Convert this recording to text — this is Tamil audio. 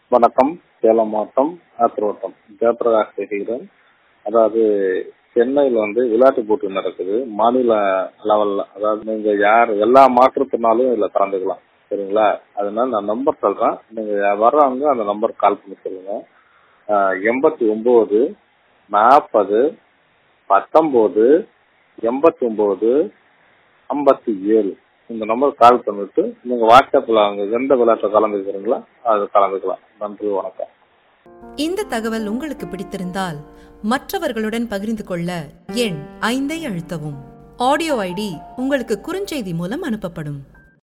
வணக்கம் சேலம் மாவட்டம் ஆத்திரோட்டம் ஜெயபிரகாஷ் பேசுகிறேன் அதாவது சென்னையில் வந்து விளையாட்டு போட்டி நடக்குது மாநில லெவல்ல அதாவது நீங்க யார் எல்லா மாற்றுத்திறனாலும் இதுல கலந்துக்கலாம் சரிங்களா அதனால நான் நம்பர் சொல்றேன் நீங்க வர்றவங்க அந்த நம்பர் கால் பண்ணி சொல்லுங்க எண்பத்தி ஒன்பது நாற்பது பத்தொன்பது எண்பத்தி ஒன்பது ஐம்பத்தி ஏழு இந்த நம்பர் கால் பண்ணிட்டு நீங்க வாட்ஸ்அப்ல அவங்க எந்த விளையாட்டுல கலந்துக்கிறீங்களோ அது கலந்துக்கலாம் நன்றி வணக்கம் இந்த தகவல் உங்களுக்கு பிடித்திருந்தால் மற்றவர்களுடன் பகிர்ந்து கொள்ள எண் ஐந்தை அழுத்தவும் ஆடியோ ஐடி உங்களுக்கு குறுஞ்செய்தி மூலம் அனுப்பப்படும்